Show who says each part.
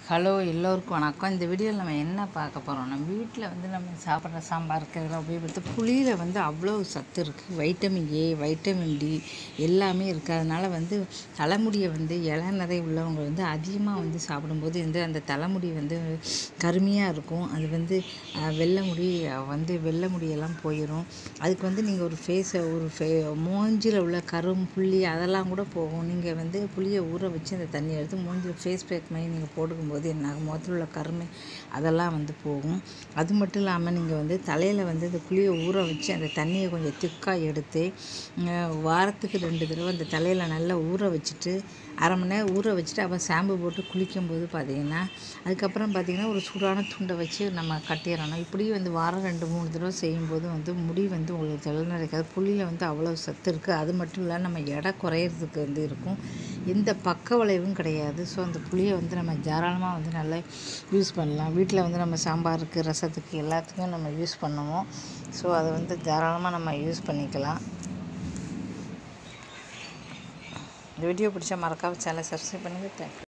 Speaker 1: hello எல்லோருக்கும் வணக்கம் இந்த வீடியோவில் நம்ம என்ன பார்க்க போகிறோம் நம்ம வீட்டில் வந்து நம்ம சாப்பிட்ற சாம்பாருக்கு இதெல்லாம் உபயோகப்படுத்த புளியில் வந்து அவ்வளோ சத்து இருக்குது வைட்டமின் ஏ வைட்டமின் டி எல்லாமே இருக்குது அதனால் வந்து தலைமுடியை வந்து இலை நிறைய உள்ளவங்க வந்து அதிகமாக வந்து சாப்பிடும்போது வந்து அந்த தலைமுடி வந்து கருமையாக இருக்கும் அது வந்து அஹ், வெள்ளை முடி அஹ், வந்து வெள்ளை முடியெல்லாம் போயிடும் அதுக்கு வந்து நீங்கள் ஒரு ஃபேஸை ஒரு ஃபே மூஞ்சியில் உள்ள கரும் புள்ளி அதெல்லாம் கூட போகும் நீங்கள் வந்து புளியை ஊற வச்சு அந்த தண்ணியை எடுத்து மூஞ்சில் ஃபேஸ் பேக் மாதிரி நீங்கள் போட்டுக்கும்போது என்ன ஆகும் முகத்தில் உள்ள கருமை அதெல்லாம் வந்து போகும் அது மட்டும் இல்லாமல் நீங்கள் வந்து தலையில் வந்து இந்த புளியை ஊற வச்சு அந்த தண்ணியை கொஞ்சம் திக்காக எடுத்து அஹ், வாரத்துக்கு ரெண்டு தடவை அந்த தலையில் நல்லா ஊற வச்சுட்டு அரை மணி நேரம் ஊற வச்சுட்டு அப்புறம் ஷாம்பு போட்டு குளிக்கும்போது பார்த்தீங்கன்னா அதுக்கப்புறம் பார்த்தீங்கன்னா ஒரு சூடான துண்டை வச்சு நம்ம கட்டிடணும் இப்படி வந்து வாரம் ரெண்டு மூணு தடவை செய்யும்போது வந்து முடி வந்து உங்களுக்கு தெளிவாக இருக்காது புளியில் வந்து அவ்வளோ சத்து இருக்குது அது மட்டும் இல்லை நம்ம எடை குறையிறதுக்கு வந்து இருக்கும் எந்த பக்க விளைவும் கிடையாது ஸோ அந்த புளியை வந்து நம்ம தாராளமாக வந்து நல்லா யூஸ் பண்ணலாம் வீட்டில் வந்து நம்ம சாம்பாருக்கு ரசத்துக்கு எல்லாத்துக்கும் நம்ம யூஸ் பண்ணுவோம் ஸோ அதை வந்து தாராளமாக நம்ம யூஸ் பண்ணிக்கலாம் இந்த வீடியோ பிடிச்சா மறக்காம சேனலை சப்ஸ்கிரைப் பண்ணுங்கள் தேங்க்யூ